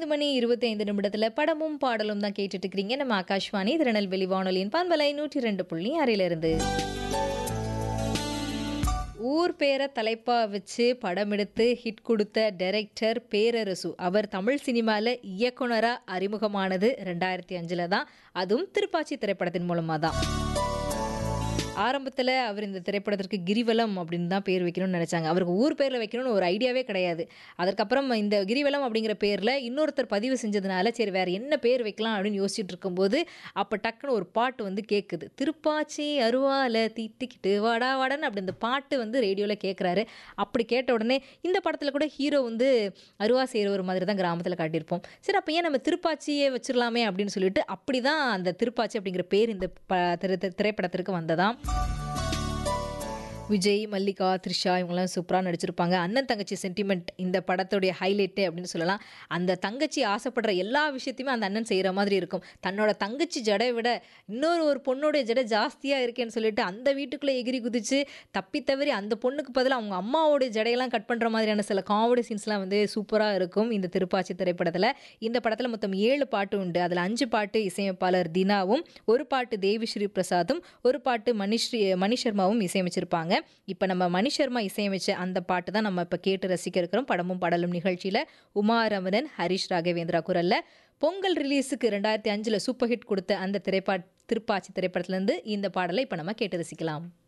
மணி 25 நிமிடத்துல படமும் பாடலும் தான் கேட்டுட்டு இருக்கிறீங்க. நம்ம ஆகாஷ்வாணி திருநெல்வேலி வானொலியின் பண்பலை 102.6 இருந்து. ஊர் பேர தலைப்பா வச்சு படம் எடுத்து ஹிட் குடுத்த டைரக்டர் பேரரசு. அவர் தமிழ் சினிமால இயக்குனரா அறிமுகமானது 2005ல தான். அதுவும் திருப்பாச்சி திரைப்படத்தின் மூலமா தான். ஆரம்பத்துல அவர் இந்த திரைப்படத்திற்கு கிரிவலம் அப்படின்னு தான் பேர் வைக்கணும்னு நெனச்சாங்க. அவருக்கு ஊர் பேர்ல வைக்கணும்னு ஒரு ஐடியாவே கிடையாது. அதற்கப்புறம் இந்த கிரிவலம் அப்படிங்கிற பேர்ல இன்னொருத்தர் பதிவு செஞ்சதுனால, சரி வேற என்ன பேர் வைக்கலாம் அப்படின்னு யோசிச்சுட்டு இருக்கும்போது, அப்ப டக்குனு ஒரு பாட்டு வந்து கேட்குது. திருப்பாச்சி அருவால தீட்டிக்கிட்டு வாடா வாடான்னு அப்படி இந்த பாட்டு வந்து ரேடியோல கேட்குறாரு. அப்படி கேட்ட உடனே இந்த படத்துல கூட ஹீரோ வந்து அருவா செய்றவர் மாதிரி தான் கிராமத்துல காட்டியிருப்போம். சரி அப்ப ஏன் நம்ம திருப்பாச்சியே வச்சிரலாமே அப்படின்னு சொல்லிட்டு, அப்படிதான் அந்த திருப்பாச்சி அப்படிங்கிற பேர் இந்த ப திரை திரைப்படத்திற்கு வந்ததாம். விஜய், மல்லிகா, த்ரிஷா இவங்கலாம் சூப்பரா நடிச்சிருப்பாங்க. அண்ணன் தங்கச்சி சென்டிமெண்ட் இந்த படத்துடைய ஹைலைட்டே அப்படின்னு சொல்லலாம். அந்த தங்கச்சி ஆசைப்படுற எல்லா விஷயத்தையுமே அந்த அண்ணன் செய்ற மாதிரி இருக்கும். தன்னோட தங்கச்சி ஜடைய விட இன்னொரு ஒரு பொண்ணோட ஜடை ஜாஸ்தியா இருக்கேன்னு சொல்லிட்டு அந்த வீட்டுக்குள்ள எகிறி குதிச்சு தப்பி தவறி அந்த பொண்ணுக்கு பதிலா அவங்க அம்மாவோட ஜடையெல்லாம் கட் பண்ற மாதிரியான சில காமெடி சீன்ஸ்லாம் வந்து சூப்பரா இருக்கும் இந்த திருப்பாச்சி திரைப்படத்துல. இந்த படத்துல மொத்தம் 7 பாட்டு உண்டு. அதுல 5 பாட்டு இசையமைப்பாளர் தினாவும், ஒரு பாட்டு தேவிஸ்ரீ பிரசாத்தும், ஒரு பாட்டு மணிஸ்ரீ மணி சர்மாவும் இசையமைச்சிருப்பாங்க. இப்ப நம்ம மணி சர்மா இசையமைச்ச அந்த பாட்டு தான் நம்ம இப்ப கேட்டு ரசிக்க இருக்கிறோம். படமும் பாடலும் நிகழ்ச்சியில உமா ரமணன், ஹரிஷ் ராகவேந்திரா குரல்ல பொங்கல் ரிலீஸுக்கு 2005ல சூப்பர் ஹிட் குடுத்த அந்த திரைப்பா திருப்பாச்சி திரைப்படத்திலிருந்து இந்த பாடலை இப்ப நம்ம கேட்டு ரசிக்கலாம்.